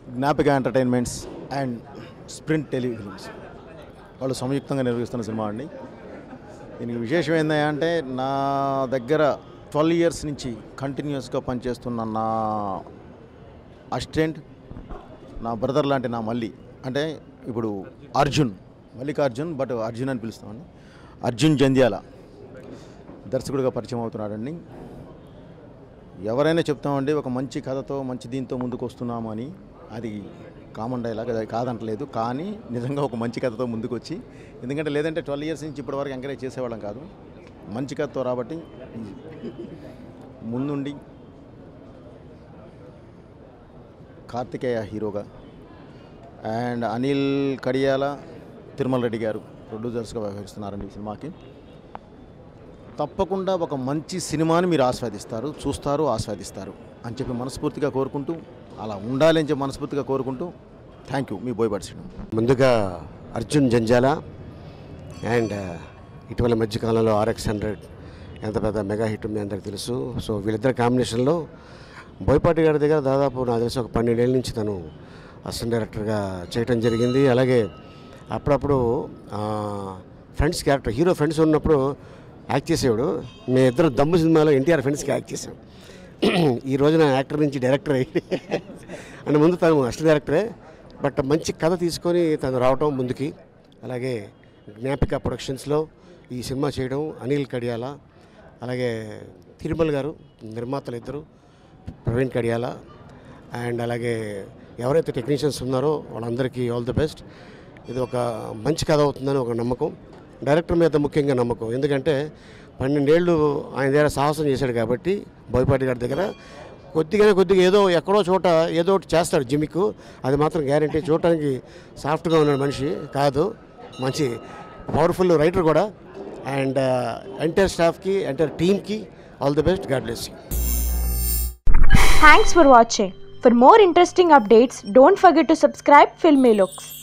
Gnapika entertainments and sprint telefilms వాళ్ళు సంయుక్తంగా నిర్వహిస్తున్న సినిమా అండి దీనికి విశేషం ఏంటంటే నా దగ్గర ట్వెల్వ్ ఇయర్స్ నుంచి కంటిన్యూస్గా పనిచేస్తున్న నా అసిస్టెంట్ నా బ్రదర్ లాంటి నా మల్లి అంటే ఇప్పుడు అర్జున్ మల్లికార్జున్ బట్ అర్జున్ అని పిలుస్తామండి అర్జున్ జంధ్యాల దర్శకుడిగా పరిచయం అవుతున్నాడండి ఎవరైనా చెప్తామండి ఒక మంచి కథతో మంచి దీంతో ముందుకు వస్తున్నాము అని అది కామన్ డైలాగ్ అది కాదంటలేదు కానీ నిజంగా ఒక మంచి కథతో ముందుకు వచ్చి ఎందుకంటే లేదంటే ట్వెల్వ్ ఇయర్స్ నుంచి ఇప్పటివరకు ఎంకరేజ్ చేసేవాళ్ళం కాదు మంచి కథతో రాబట్టి ముందుండి కార్తికేయ హీరోగా అండ్ అనిల్ కడియాల తిరుమల రెడ్డి గారు ప్రొడ్యూసర్స్గా వ్యవహరిస్తున్నారండి ఈ సినిమాకి తప్పకుండా ఒక మంచి సినిమాని మీరు ఆస్వాదిస్తారు చూస్తారు ఆస్వాదిస్తారు అని చెప్పి మనస్ఫూర్తిగా కోరుకుంటూ అలా ఉండాలి అని చెప్పి మనస్ఫూర్తిగా కోరుకుంటూ థ్యాంక్ యూ మీ బోయపాటి శ్రీను ముందుగా అర్జున్ జంజాల అండ్ ఇటీవల మధ్యకాలంలో ఆర్ఎక్స్ హండ్రెడ్ ఎంత పెద్ద మెగా హిట్ మీ అందరికి తెలుసు సో వీళ్ళిద్దరి కాంబినేషన్లో బోయపాటి గారి దగ్గర దాదాపు నాకు తెలిసి ఒక పన్నెండేళ్ళ నుంచి తను అసిస్టెంట్ డైరెక్టర్గా చేయటం జరిగింది అలాగే అప్పుడప్పుడు ఫ్రెండ్స్ క్యారెక్టర్ హీరో ఫ్రెండ్స్ ఉన్నప్పుడు యాక్ట్ చేసేవాడు మీ ఇద్దరు దమ్ము సినిమాలో ఎన్టీఆర్ ఫ్రెండ్స్కి యాక్ట్ చేసాం ఈ రోజున యాక్టర్ నుంచి డైరెక్టర్ అయ్యి అంటే ముందు తను అసిస్టెంట్ డైరెక్టరే బట్ మంచి కథ తీసుకొని తను రావటం ముందుకి అలాగే జ్ఞాపిక ప్రొడక్షన్స్లో ఈ సినిమా చేయడం అనిల్ కడియాల అలాగే తిరుమల గారు నిర్మాతలు ఇద్దరు ప్రవీణ్ కడియాల అండ్ అలాగే ఎవరైతే టెక్నీషియన్స్ ఉన్నారో వాళ్ళందరికీ ఆల్ ది బెస్ట్ ఇది ఒక మంచి కథ అవుతుందని ఒక నమ్మకం డైరెక్టర్ మీద ముఖ్యంగా నమ్మకం ఎందుకంటే పన్నెండేళ్ళు ఆయన దగ్గర సాహసం చేశాడు కాబట్టి బోయపాటి గారి దగ్గర కొద్దిగానే కొద్దిగా ఏదో ఎక్కడో చోట ఏదో ఒకటి చేస్తాడు జిమ్మిక్ అది మాత్రం గ్యారంటీ చూడటానికి సాఫ్ట్గా ఉన్నాడు మనిషి కాదు మంచి పవర్ఫుల్ రైటర్ కూడా అండ్ ఎంటైర్ స్టాఫ్కి ఎంటైర్ టీమ్కి all the best god bless you Thanks for watching. For more interesting updates, don't forget to subscribe Filmy Looks.